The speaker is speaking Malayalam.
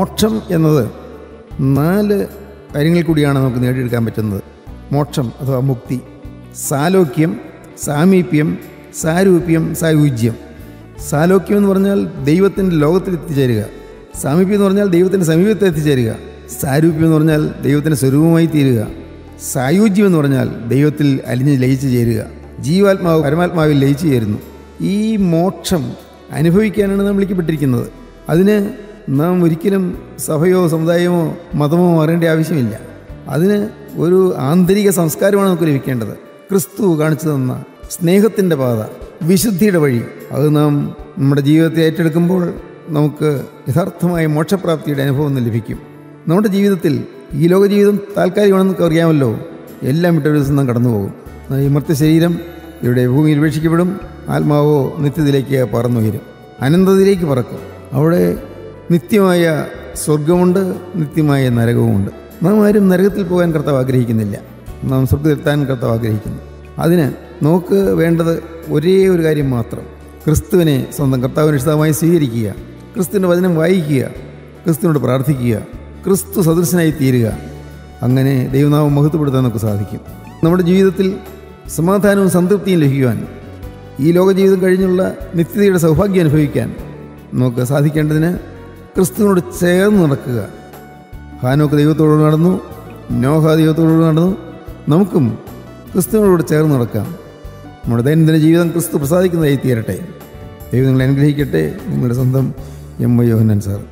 മോക്ഷം എന്നത് നാല് കാര്യങ്ങളിൽ കൂടിയാണ് നമുക്ക് നേടിയെടുക്കാൻ പറ്റുന്നത് മോക്ഷം അഥവാ മുക്തി സാലോക്യം സാമീപ്യം സാരൂപ്യം സായുജ്യം സാലോക്യം എന്ന് പറഞ്ഞാൽ ദൈവത്തിൻ്റെ ലോകത്തിൽ എത്തിച്ചേരുക സാമീപ്യം എന്ന് പറഞ്ഞാൽ ദൈവത്തിൻ്റെ സമീപത്ത് എത്തിച്ചേരുക സാരൂപ്യം എന്ന് പറഞ്ഞാൽ ദൈവത്തിൻ്റെ സ്വരൂപമായി തീരുക സായുജ്യം എന്ന് പറഞ്ഞാൽ ദൈവത്തിൽ അലിഞ്ഞ് ലയിച്ചു ചേരുക ജീവാത്മാവ് പരമാത്മാവിൽ ലയിച്ചു ചേരുന്നു ഈ മോക്ഷം അനുഭവിക്കാനാണ് നാം വിളിക്കപ്പെട്ടിരിക്കുന്നത് അതിന് നാം ഒരിക്കലും സഭയോ സമുദായമോ മതമോ മാറേണ്ട ആവശ്യമില്ല അതിന് ഒരു ആന്തരിക സംസ്കാരമാണ് നമുക്ക് ലഭിക്കേണ്ടത് ക്രിസ്തു കാണിച്ചു തന്ന സ്നേഹത്തിൻ്റെ പാത വിശുദ്ധിയുടെ വഴി അത് നാം നമ്മുടെ ജീവിതത്തെ ഏറ്റെടുക്കുമ്പോൾ നമുക്ക് യഥാർത്ഥമായ മോക്ഷപ്രാപ്തിയുടെ അനുഭവം ലഭിക്കും നമ്മുടെ ജീവിതത്തിൽ ഈ ലോക ജീവിതം താൽക്കാലികമാണെന്ന് നമുക്ക് അറിയാമല്ലോ എല്ലാം വിട്ട ഒരു ദിവസം നാം കടന്നു പോകും ഈ മർത്യ ശരീരം ഇവിടെ ഭൂമിയിൽ ഉപേക്ഷിക്കപ്പെടും ആത്മാവോ നിത്യത്തിലേക്ക് പറന്നുയരും അനന്തതയിലേക്ക് പറക്കും അവിടെ നിത്യമായ സ്വർഗമുണ്ട് നിത്യമായ നരകവുമുണ്ട് നാം ആരും നരകത്തിൽ പോകാൻ കർത്താവ് ആഗ്രഹിക്കുന്നില്ല നാം സ്വർഗത്തിലെത്താൻ കർത്താവ് ആഗ്രഹിക്കുന്നു അതിന് നമുക്ക് വേണ്ടത് ഒരേ ഒരു കാര്യം മാത്രം ക്രിസ്തുവിനെ സ്വന്തം കർത്താവിന് ഇഷ്ടമായി സ്വീകരിക്കുക ക്രിസ്തുവിൻ്റെ വചനം വായിക്കുക ക്രിസ്തുവിനോട് പ്രാർത്ഥിക്കുക ക്രിസ്തു സദൃശനായി തീരുക അങ്ങനെ ദൈവനാമം മഹത്വപ്പെടുത്താൻ നമുക്ക് സാധിക്കും നമ്മുടെ ജീവിതത്തിൽ സമാധാനവും സംതൃപ്തിയും ലഭിക്കുവാൻ ഈ ലോക ജീവിതം കഴിഞ്ഞുള്ള നിത്യതയുടെ സൗഭാഗ്യം അനുഭവിക്കാൻ നമുക്ക് സാധിക്കേണ്ടതിന് ക്രിസ്തുവിനോട് ചേർന്ന് നടക്കുക ഹാനോക്ക് ദൈവത്തോട് നടന്നു നോഹ ദൈവത്തോട് നടന്നു നമുക്കും ക്രിസ്തുവിനോട് ചേർന്ന് നടക്കാം നമ്മുടെ ദൈനംദിന ജീവിതം ക്രിസ്തു പ്രസാദിക്കുന്നതായി തീരട്ടെ ദൈവം നിങ്ങളെ അനുഗ്രഹിക്കട്ടെ നിങ്ങളുടെ സ്വന്തം എം വൈ യോഹനൻ സാർ